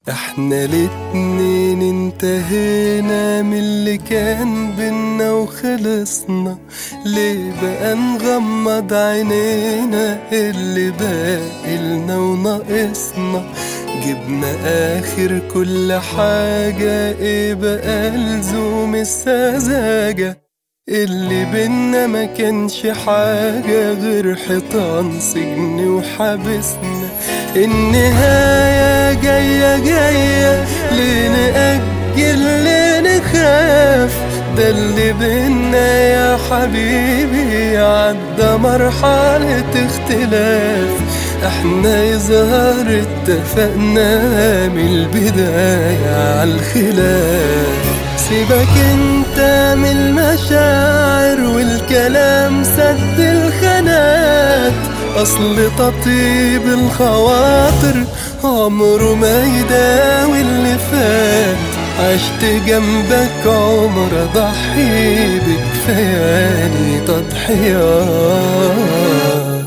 احنا الاتنين انتهينا من اللي كان بينا وخلصنا ليه بقى نغمض عينينا اللي باقي لنا وناقصنا جبنا اخر كل حاجة ايه بقى لزوم السذاجة اللي بينا ما كانش حاجة غير حيطان سجن وحبسنا النهاية جاية جاية ليه نأجل ليه نخاف ده اللي بينا يا حبيبي عدى مرحلة اختلاف احنا يظهر اتفقنا من البداية عالخلاف سيبك انت من المشاعر والكلام سد الخنات اصل تطيب الخواطر عمره ما يداوي اللي فات عشت جنبك عمر اضحي بكفاياني تضحيات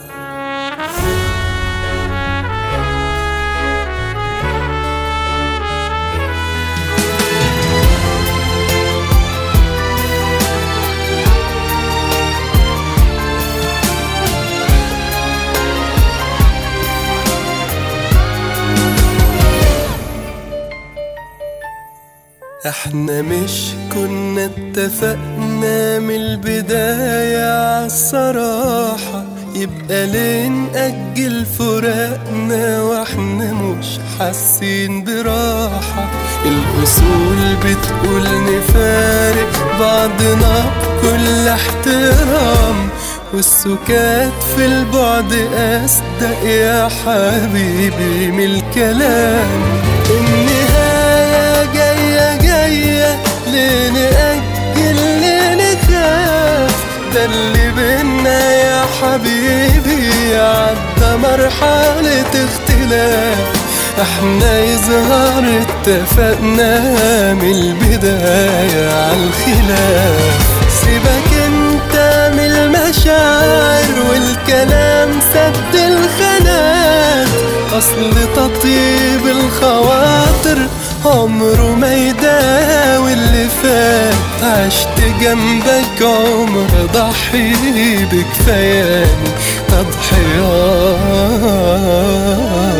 احنا مش كنا اتفقنا من البداية عالصراحة يبقى ليه نأجل فراقنا واحنا مش حاسين براحة الأصول بتقول نفارق بعضنا بكل احترام والسكات في البعد أصدق يا حبيبي من الكلام النهاية جاية جاية ليه نأجل ليه نخاف ده اللي بينا يا حبيبي عدى مرحلة اختلاف احنا يظهر اتفقنا من البداية عالخلاف سيبك انت من المشاعر والكلام سد الخنات اصل تطيب الخواطر عمره ما يداوي اللي فات عشت جنبك عمر ضحي بكفاياني تضحيات